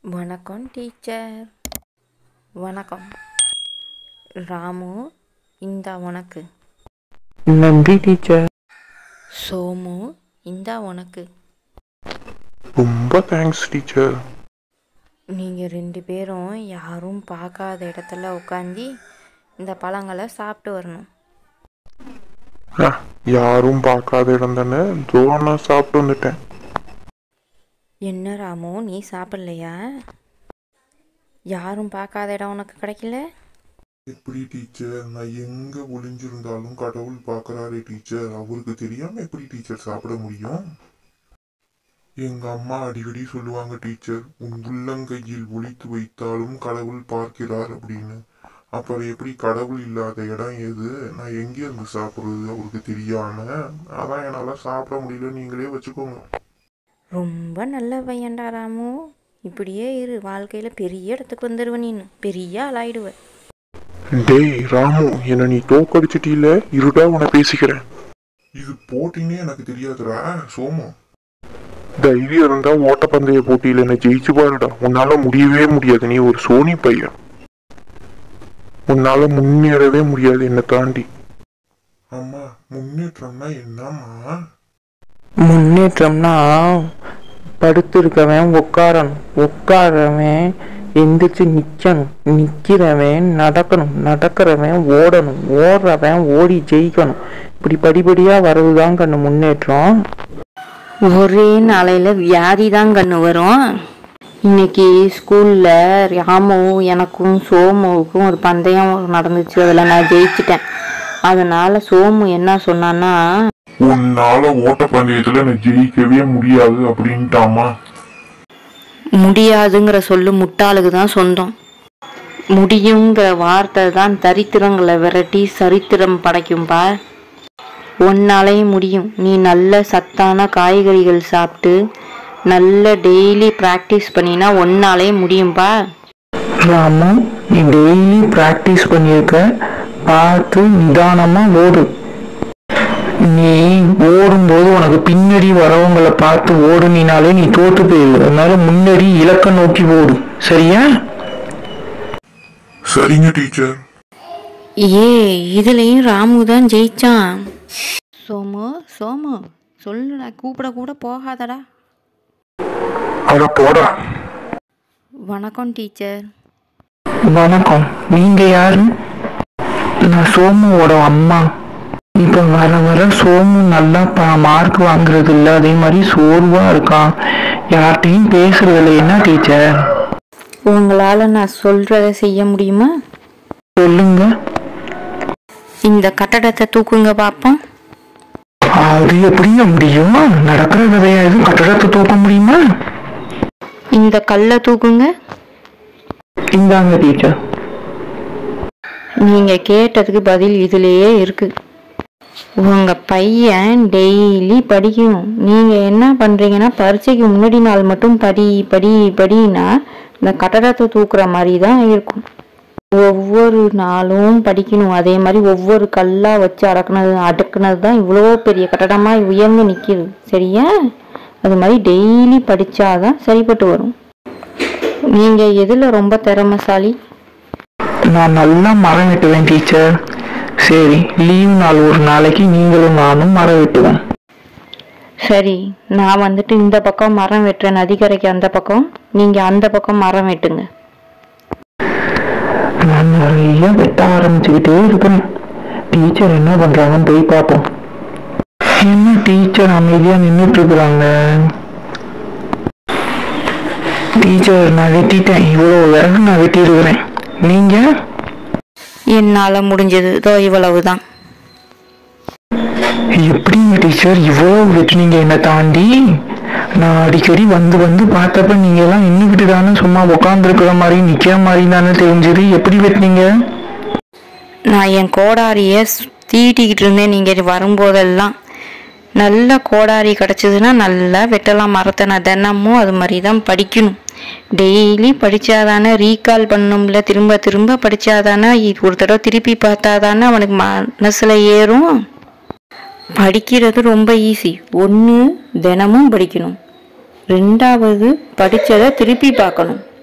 வணக்கம் டீச்சர் வணக்கம் ராமு இந்தா உனக்கு நன்றி டீச்சர் சோமு இந்தா உனக்கு ரொம்ப தேங்க்ஸ் டீச்சர் நீங்கள் ரெண்டு பேரும் யாரும் பார்க்காத இடத்துல உட்காந்து இந்த பழங்களை சாப்பிட்டு வரணும் ஆ, யாரும் பார்க்காத இடம் தானே தோ நான் சாப்பிட்டு வந்துட்டேன் என்ன ராமு நீ சாப்பிட்லையா யாரும் பார்க்காத இடம் உனக்கு கிடைக்கல எப்படி டீச்சர் நான் எங்க ஒளிஞ்சிருந்தாலும் கடவுள் பார்க்கறாரே டீச்சர் அவருக்கு தெரியாம எப்படி டீச்சர் சாப்பிட முடியும் எங்க அம்மா அடிக்கடி சொல்லுவாங்க டீச்சர் உன் உள்ளங்கையில் ஒளித்து வைத்தாலும் கடவுள் பார்க்கிறார் அப்படின்னு அப்புறம் எப்படி கடவுள் இல்லாத இடம் எது நான் எங்க இருந்து சாப்பிடுறது அவருக்கு தெரியாம அதான் என்னால சாப்பிட முடியல நீங்களே வச்சுக்கோங்க ரொம்ப நல்ல பையன்டா ராமு இப்படியே இரு வாழ்க்கையில் பெரிய இடத்துக்கு வந்துடுவ நீனு பெரிய ஆளாயிடுவ டேய் ராமு என்ன நீ தோக்கடிச்சிட்டீல இருடா உன பேசிக்கிறேன் இது போட்டினே எனக்கு தெரியாதுடா சோமு தைரியம் இருந்தா ஓட்டப்பந்தய போட்டியில என்ன ஜெயிச்சு பாருடா உன்னால முடியவே முடியாது நீ ஒரு சோனி பையன் உன்னால முன்னேறவே முடியாது என்னை தாண்டி அம்மா முன்னேற்றம்னா என்னம்மா முன்னேற்றம்னா படுத்திருக்கவன் உட்காரணும் உட்காரவன் எந்திரிச்சு நிக்கணும் நிக்கிறவன் நடக்கணும் நடக்கிறவன் ஓடணும் ஓடுறவன் ஓடி ஜெயிக்கணும் இப்படி படிப்படியா வர்றதுதான் கண்ணு முன்னேற்றம் ஒரே நாளையில் வியாதி தான் கண்ணு வரும் இன்னைக்கு ஸ்கூலில் ராமுவும் எனக்கும் சோமுவுக்கும் ஒரு பந்தயம் நடந்துச்சு அதில் நான் ஜெயிச்சிட்டேன் அதனால் சோமு என்ன சொன்னான்னா உன்னால ஓட்டப்பந்தயத்துல நான் ஜெயிக்கவே முடியாது அப்படின்ட்டாமா முடியாதுங்கிற சொல்லு முட்டாளுக்கு தான் சொந்தம் முடியுங்கிற வார்த்தை தான் தரித்திரங்களை விரட்டி சரித்திரம் படைக்கும்பா உன்னாலையும் முடியும் நீ நல்ல சத்தான காய்கறிகள் சாப்பிட்டு நல்ல டெய்லி ப்ராக்டிஸ் பண்ணினா ஒன்னாலே முடியும்பா ராமு நீ டெய்லி ப்ராக்டிஸ் பண்ணியிருக்க பார்த்து நிதானமா ஓடு நீ ஓடும்போது உனக்கு பின்னாடி வரவங்களை பார்த்து ஓடுனினாலே நீ தோத்து போயிரு அதனால முன்னாடி இலக்க நோக்கி ஓடு சரியா சரிங்க டீச்சர் ஏ இதுலயும் ராமு தான் ஜெயிச்சான் சோமு சோமு சொல்லுடா கூப்பிட கூட போகாதடா அட போடா வணக்கம் டீச்சர் வணக்கம் நீங்க யாரு நான் சோமுவோட அம்மா இப்ப வர வர சோமு நல்லா மார்க் வாங்குறது இல்ல அதே மாதிரி சோர்வா இருக்கான் யார்கிட்டயும் பேசுறது இல்லை என்ன டீச்சர் உங்களால் நான் சொல்கிறத செய்ய முடியுமா சொல்லுங்க இந்த கட்டடத்தை தூக்குங்க பார்ப்போம் அது எப்படிங்க முடியும் நடக்கிற கதையா எதுவும் கட்டடத்தை தூக்க முடியுமா இந்த கல்லை தூக்குங்க இந்தாங்க டீச்சர் நீங்கள் கேட்டதுக்கு பதில் இதுலேயே இருக்கு உங்கள் பையன் டெய்லி படிக்கணும் நீங்கள் என்ன பண்ணுறீங்கன்னா பரீட்சைக்கு முன்னாடி நாள் மட்டும் படி படி படின்னா இந்த கட்டடத்தை தூக்குற மாதிரி தான் இருக்கும் ஒவ்வொரு நாளும் படிக்கணும் அதே மாதிரி ஒவ்வொரு கல்லாக வச்சு அடக்குனது அடுக்குனது தான் இவ்வளோ பெரிய கட்டடமாக உயர்ந்து நிற்கிது சரியா அது மாதிரி டெய்லி படித்தாதான் சரிப்பட்டு வரும் நீங்கள் எதில் ரொம்ப திறமைசாலி நான் நல்லா மரம் வெட்டுவேன் டீச்சர் சரி லீவ் நாள் ஒரு நாளைக்கு நீங்களும் நானும் மரம் வெட்டுவோம் சரி நான் வந்துட்டு இந்த பக்கம் மரம் வெட்டுறேன் நதிக்கரைக்கு அந்த பக்கம் நீங்க அந்த பக்கம் மரம் வெட்டுங்க நான் நிறைய வெட்ட ஆரம்பிச்சுக்கிட்டே இருக்கிறேன் டீச்சர் என்ன பண்றாங்கன்னு போய் பார்ப்போம் என்ன டீச்சர் அமைதியா நின்றுட்டு இருக்கிறாங்க டீச்சர் நான் வெட்டிட்டேன் இவ்வளோ விறகு நான் வெட்டி இருக்கிறேன் நீங்க என்னால முடிஞ்சது இதோ இவ்வளவுதான் எப்படிங்க டீச்சர் இவ்வளோ வெட்டினீங்க என்னை தாண்டி நான் அடிக்கடி வந்து வந்து பார்த்தப்ப நீங்க எல்லாம் நின்றுக்கிட்டு தானே சும்மா உட்காந்துருக்கிற மாதிரி நிக்கிற மாதிரி தானே தெரிஞ்சது எப்படி வெட்டினீங்க நான் என் கோடாரியை ஸ்- தீட்டிக்கிட்டு இருந்தேன் நீங்க வரும்போதெல்லாம் நல்ல கோடாரி கிடச்சிதுன்னா நல்லா வெட்டலாம் மரத்தை நான் தினமும் அது மாதிரி தான் படிக்கணும் டெய்லி படித்தாதானே ரீகால் பண்ணணும்ல திரும்ப திரும்ப படித்தாதானே ஒரு தடவை திருப்பி பார்த்தாதானே அவனுக்கு மனசில் ஏறும் படிக்கிறது ரொம்ப ஈஸி ஒன்று தினமும் படிக்கணும் ரெண்டாவது படித்ததை திருப்பி பார்க்கணும்